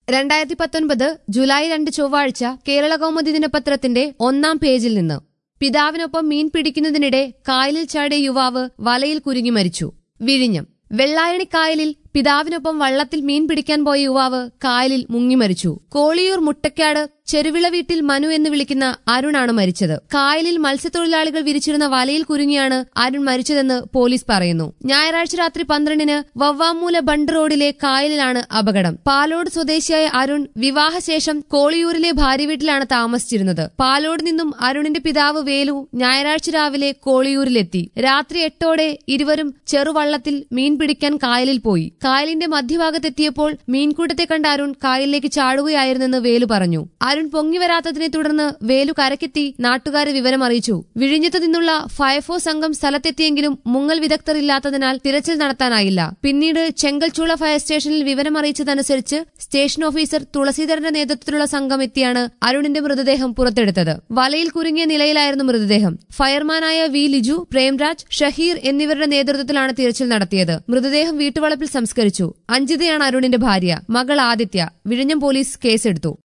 രണ്ടായിരത്തി പത്തൊൻപത് ജൂലൈ രണ്ട് ചൊവ്വാഴ്ച കേരള കൗമുദി ദിനപത്രത്തിന്റെ ഒന്നാം പേജിൽ നിന്ന് പിതാവിനൊപ്പം മീൻ പിടിക്കുന്നതിനിടെ കായലിൽ ചാടിയ യുവാവ് വലയിൽ കുരുങ്ങി മരിച്ചു വിഴിഞ്ഞം വെള്ളായണി കായലിൽ പിതാവിനൊപ്പം വള്ളത്തിൽ മീൻ പിടിക്കാൻ പോയ യുവാവ് കായലിൽ മുങ്ങി മരിച്ചു കോളിയൂർ മുട്ടക്കാട് ചെറുവിള വീട്ടിൽ മനു എന്ന് വിളിക്കുന്ന അരുണാണ് മരിച്ചത് കായലിൽ മത്സ്യത്തൊഴിലാളികൾ വിരിച്ചിരുന്ന വലയിൽ കുരുങ്ങിയാണ് അരുൺ മരിച്ചതെന്ന് പോലീസ് പറയുന്നു ഞായറാഴ്ച രാത്രി പന്ത്രണ്ടിന് വവ്വാമൂല ബണ്ട് റോഡിലെ കായലിലാണ് അപകടം പാലോട് സ്വദേശിയായ അരുൺ വിവാഹശേഷം കോളിയൂരിലെ ഭാര്യ വീട്ടിലാണ് താമസിച്ചിരുന്നത് പാലോട് നിന്നും അരുണിന്റെ പിതാവ് വേലു ഞായറാഴ്ച രാവിലെ കോളിയൂരിലെത്തി രാത്രി എട്ടോടെ ഇരുവരും ചെറുവള്ളത്തിൽ മീൻ പിടിക്കാൻ കായലിൽ പോയി കായലിന്റെ മധ്യഭാഗത്തെത്തിയപ്പോൾ മീൻകൂട്ടത്തെ കണ്ട അരുൺ കായലിലേക്ക് ചാടുകയായിരുന്നെന്ന് വേലു പറഞ്ഞു അരുൺ പൊങ്ങി വരാത്തതിനെ തുടർന്ന് വേലു കരക്കെത്തി നാട്ടുകാരെ വിവരം അറിയിച്ചു വിഴിഞ്ഞത്തു നിന്നുള്ള ഫയർഫോഴ്സ് സംഘം സ്ഥലത്തെത്തിയെങ്കിലും മുങ്ങൽ വിദഗ്ധർ ഇല്ലാത്തതിനാൽ തിരച്ചിൽ നടത്താനായില്ല പിന്നീട് ചെങ്കൽച്ചൂള ഫയർ സ്റ്റേഷനിൽ വിവരം അറിയിച്ചതനുസരിച്ച് സ്റ്റേഷൻ ഓഫീസർ തുളസീധരന്റെ നേതൃത്വത്തിലുള്ള സംഘം എത്തിയാണ് അരുണിന്റെ മൃതദേഹം പുറത്തെടുത്തത് വലയിൽ കുരുങ്ങിയ നിലയിലായിരുന്നു മൃതദേഹം ഫയർമാനായ വി ലിജു പ്രേംരാജ് ഷഹീർ എന്നിവരുടെ നേതൃത്വത്തിലാണ് തിരച്ചിൽ നടത്തിയത് മൃതദേഹം വീട്ടുവളപ്പിൽ സംസ്കരിച്ചു അഞ്ജിതയാണ് അരുണിന്റെ ഭാര്യ മകൾ ആദിത്യ വിഴിഞ്ഞം പോലീസ് കേസെടുത്തു